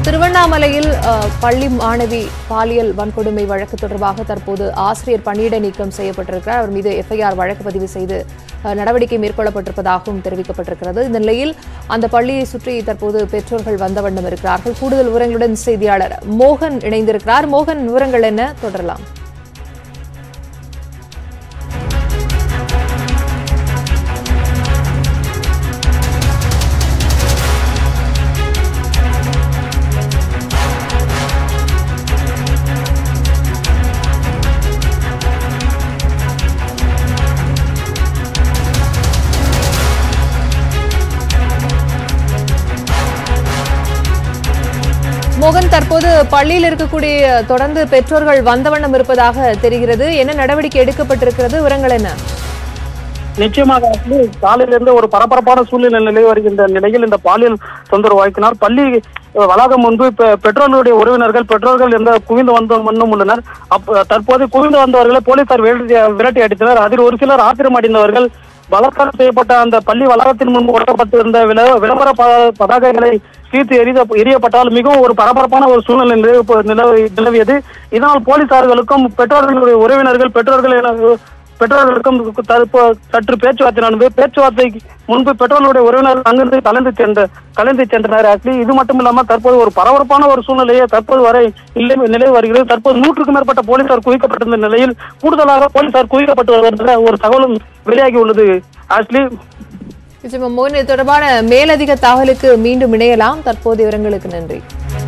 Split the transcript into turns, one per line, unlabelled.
திருவண்ணாமலையில் அஹ், பள்ளி மாணவி பாலியல் வன்கொடுமை வழக்கு தொடர்பாக தற்போது ஆசிரியர் பணியிட நீக்கம் செய்யப்பட்டிருக்கிறார் அவர் மீது எஃப்ஐஆர் வழக்கு பதிவு செய்து அஹ், நடவடிக்கை மேற்கொள்ளப்பட்டிருப்பதாகவும் தெரிவிக்கப்பட்டிருக்கிறது இந்த நிலையில் அந்த பள்ளியை சுற்றி தற்போது பெற்றோர்கள் வந்த வண்ணம் இருக்கிறார்கள் கூடுதல் விவரங்களுடன் செய்தியாளர் மோகன் இணைந்திருக்கிறார் மோகன் விவரங்கள் என்ன தொடரலாம் மோகன் தற்போது பள்ளியில் இருக்கக்கூடிய தொடர்ந்து பெற்றோர்கள் வந்த வண்ணம் இருப்பதாக தெரிகிறது என்ன நடவடிக்கை எடுக்கப்பட்டிருக்கிறது விவரங்கள் என்ன
நிச்சயமாக வந்து காலையிலிருந்து ஒரு பரபரப்பான சூழ்நிலை நிலை வருகின்ற நிலையில் இந்த பாலியல் தொந்தரவு வாய்க்கினார் பள்ளி அஹ், வளாகம் முன்பு பெ- பெற்றோர்களுடைய உறவினர்கள் பெற்றோர்கள் எந்த குவிந்து வந்த வண்ணம் உள்ளனர் அப்ப தற்போது குவிந்து வந்தவர்களை போலீசார் விரட்டி விரட்டி அடித்தனர் அதில் ஒரு சிலர் ஆத்திரம் அடைந்தவர்கள் பலாத்காரம் செய்யப்பட்ட அந்த பள்ளி வளாகத்தின் முன்பு ஒட்டப்பட்டிருந்த விள விளம்பர ப- பதாகைகளை தீர்த்து எரிய எரியப்பட்டால் மிகவும் ஒரு பரபரப்பான ஒரு சூழ்நிலை நிலவு- நிலவி- நிலவியது இதனால் போலீசார்களுக்கும் பெற்றோர்களுடைய உறவினர்கள் பெற்றோர்கள் என பெற்றோர்களுக்கும் தற்போ சற்று பேச்சுவார்த்தை நடந்தது பேச்சுவார்த்தை முன்பு பெற்றோர்களுடைய உறவினர்கள் அங்கிருந்து கலந்து சென்ற கலந்து சென்றனர் ஆக்சுவலி இது மட்டும் இல்லாமல் தற்போது ஒரு பரபரப்பான ஒரு சூழ்நிலையை தற்போது வரை இல்லை நிலை வருகிறது தற்போது நூற்றுக்கும் மேற்பட்ட போலீசார் குவிக்கப்பட்டிருந்த நிலையில் கூடுதலாக போலீசார் குவிக்கப்பட்டு வருவதாக ஒரு தகவலும் வெளியாகி உள்ளது ஆக்சுவலி
நிச்சயமா மோகன் இது தொடர்பான மேலதிக தகவலுக்கு மீண்டும் இணையலாம் தற்போது விவரங்களுக்கு நன்றி